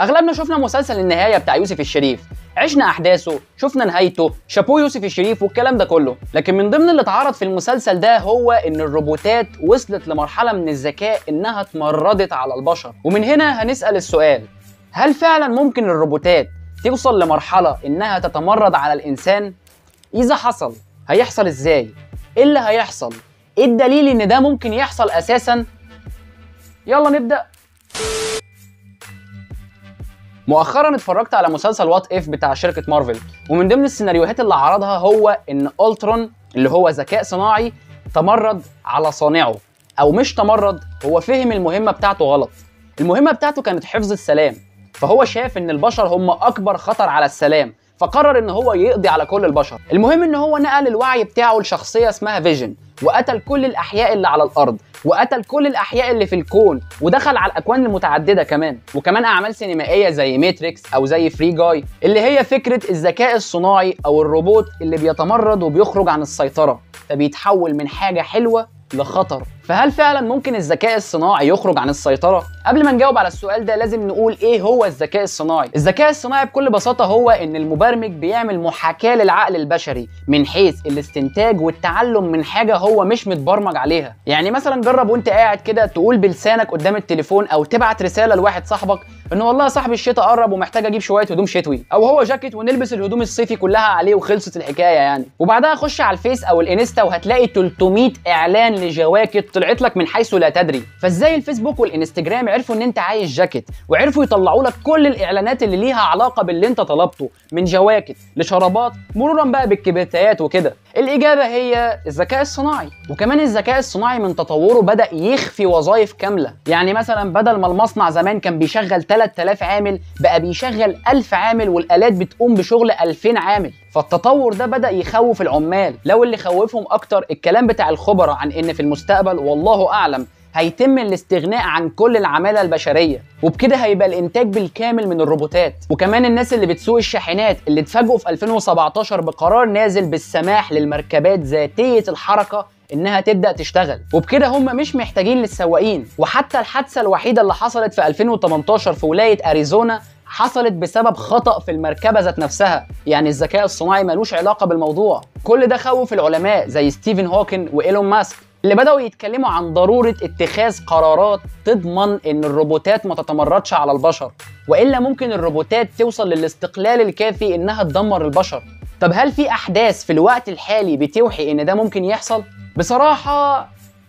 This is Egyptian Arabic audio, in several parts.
اغلبنا شفنا مسلسل النهايه بتاع يوسف الشريف عشنا احداثه شفنا نهايته شابوه يوسف الشريف والكلام ده كله لكن من ضمن اللي اتعرض في المسلسل ده هو ان الروبوتات وصلت لمرحله من الذكاء انها اتمردت على البشر ومن هنا هنسال السؤال هل فعلا ممكن الروبوتات توصل لمرحله انها تتمرد على الانسان اذا حصل هيحصل ازاي ايه اللي هيحصل ايه الدليل ان ده ممكن يحصل اساسا يلا نبدا مؤخرا اتفرجت على مسلسل وات اف بتاع شركه مارفل ومن ضمن السيناريوهات اللي عرضها هو ان الترون اللي هو ذكاء صناعي تمرد على صانعه او مش تمرد هو فهم المهمه بتاعته غلط المهمه بتاعته كانت حفظ السلام فهو شاف ان البشر هم اكبر خطر على السلام فقرر ان هو يقضي على كل البشر المهم ان هو نقل الوعي بتاعه لشخصيه اسمها فيجن وقتل كل الاحياء اللي على الارض وقتل كل الاحياء اللي في الكون ودخل على الاكوان المتعدده كمان وكمان اعمال سينمائيه زي ماتريكس او زي فري جاي اللي هي فكره الذكاء الصناعي او الروبوت اللي بيتمرد وبيخرج عن السيطره فبيتحول من حاجه حلوه لخطر فهل فعلا ممكن الذكاء الصناعي يخرج عن السيطرة؟ قبل ما نجاوب على السؤال ده لازم نقول ايه هو الذكاء الصناعي؟ الذكاء الصناعي بكل بساطة هو ان المبرمج بيعمل محاكاة للعقل البشري من حيث الاستنتاج والتعلم من حاجة هو مش متبرمج عليها يعني مثلا جرب وانت قاعد كده تقول بلسانك قدام التليفون او تبعت رسالة لواحد صاحبك ان والله يا صاحبي الشتاء قرب ومحتاج اجيب شويه هدوم شتوي او هو جاكيت ونلبس الهدوم الصيفي كلها عليه وخلصت الحكايه يعني وبعدها خش على الفيس او الانستا وهتلاقي 300 اعلان لجواكت طلعت لك من حيث لا تدري فازاي الفيسبوك والانستجرام عرفوا ان انت عايز جاكيت وعرفوا يطلعوا لك كل الاعلانات اللي ليها علاقه باللي انت طلبته من جواكت لشرابات مرورا بقى بالكبريتات وكده الاجابه هي الذكاء الصناعي وكمان الذكاء الصناعي من تطوره بدا يخفي وظائف كامله يعني مثلا بدل ما المصنع زمان كان بيشغل 3000 عامل بقى بيشغل 1000 عامل والالات بتقوم بشغل 2000 عامل فالتطور ده بدا يخوف العمال لو اللي خوفهم اكتر الكلام بتاع الخبراء عن ان في المستقبل والله اعلم هيتم الاستغناء عن كل العمالة البشرية وبكده هيبقى الانتاج بالكامل من الروبوتات وكمان الناس اللي بتسوق الشاحنات اللي اتفاجئوا في 2017 بقرار نازل بالسماح للمركبات ذاتية الحركة انها تبدا تشتغل وبكده هم مش محتاجين للسواقين وحتى الحادثه الوحيده اللي حصلت في 2018 في ولايه اريزونا حصلت بسبب خطأ في المركبة ذات نفسها يعني الذكاء الصناعي ملوش علاقة بالموضوع كل ده خوف العلماء زي ستيفن هوكن وإيلون ماسك اللي بدأوا يتكلموا عن ضرورة اتخاذ قرارات تضمن إن الروبوتات ما تتمردش على البشر وإلا ممكن الروبوتات توصل للاستقلال الكافي إنها تدمر البشر طب هل في أحداث في الوقت الحالي بتوحي إن ده ممكن يحصل؟ بصراحة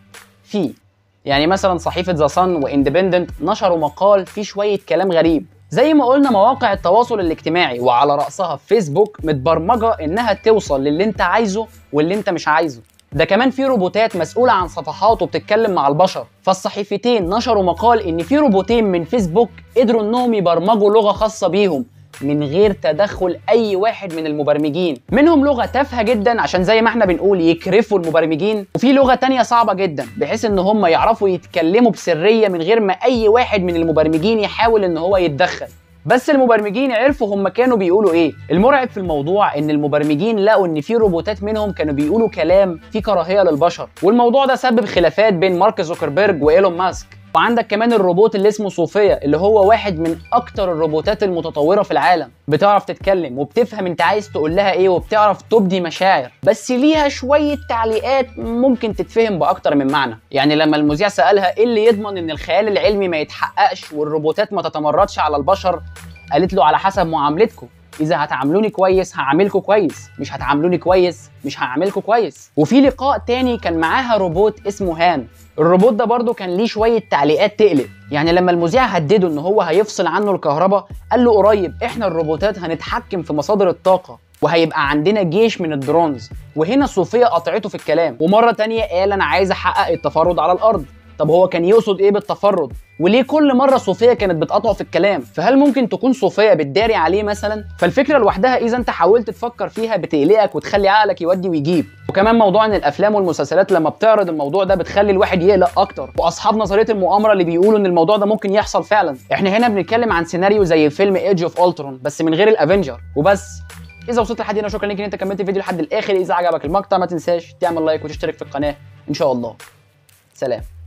في يعني مثلا صحيفة ذا صن واندبندنت نشروا مقال فيه شوية كلام غريب زي ما قلنا مواقع التواصل الاجتماعي وعلى رأسها فيسبوك متبرمجة إنها توصل للي أنت عايزه واللي أنت مش عايزه ده كمان في روبوتات مسؤولة عن صفحات وبتتكلم مع البشر فالصحيفتين نشروا مقال إن في روبوتين من فيسبوك قدروا إنهم يبرمجوا لغة خاصة بيهم من غير تدخل اي واحد من المبرمجين منهم لغه تافهه جدا عشان زي ما احنا بنقول يكرفوا المبرمجين وفي لغه تانية صعبه جدا بحيث ان هم يعرفوا يتكلموا بسريه من غير ما اي واحد من المبرمجين يحاول ان هو يتدخل بس المبرمجين عرفوا هم كانوا بيقولوا ايه المرعب في الموضوع ان المبرمجين لقوا ان في روبوتات منهم كانوا بيقولوا كلام فيه كراهيه للبشر والموضوع ده سبب خلافات بين مارك زوكربيرج وايلون ماسك وعندك كمان الروبوت اللي اسمه صوفيا اللي هو واحد من اكتر الروبوتات المتطوره في العالم بتعرف تتكلم وبتفهم انت عايز تقول لها ايه وبتعرف تبدي مشاعر بس ليها شويه تعليقات ممكن تتفهم باكتر من معنى يعني لما المذيع سالها ايه اللي يضمن ان الخيال العلمي ما يتحققش والروبوتات ما تتمردش على البشر قالت له على حسب معاملتكم اذا هتعاملوني كويس هعاملكم كويس مش هتعاملوني كويس مش هعاملكم كويس وفي لقاء تاني كان معاها روبوت اسمه هان الروبوت ده برضه كان ليه شويه تعليقات تقلق يعني لما المذيع هدده ان هو هيفصل عنه الكهرباء قال له قريب احنا الروبوتات هنتحكم في مصادر الطاقه وهيبقى عندنا جيش من الدرونز وهنا صوفيا قطعته في الكلام ومره تانية قال انا عايز احقق التفرد على الارض طب هو كان يقصد ايه بالتفرد وليه كل مره صوفيا كانت بتقاطعه في الكلام فهل ممكن تكون صوفيا بتداري عليه مثلا فالفكره لوحدها اذا انت حاولت تفكر فيها بتقلقك وتخلي عقلك يودي ويجيب وكمان موضوع ان الافلام والمسلسلات لما بتعرض الموضوع ده بتخلي الواحد يقلق اكتر واصحاب نظريه المؤامره اللي بيقولوا ان الموضوع ده ممكن يحصل فعلا احنا هنا بنتكلم عن سيناريو زي فيلم ايدج اوف الترون بس من غير الافنجر وبس اذا وصلت لحد هنا شكرا ليك ان انت كملت الفيديو لحد الاخر اذا عجبك المقطع ما تنساش تعمل لايك وتشترك في القناه ان شاء الله سلام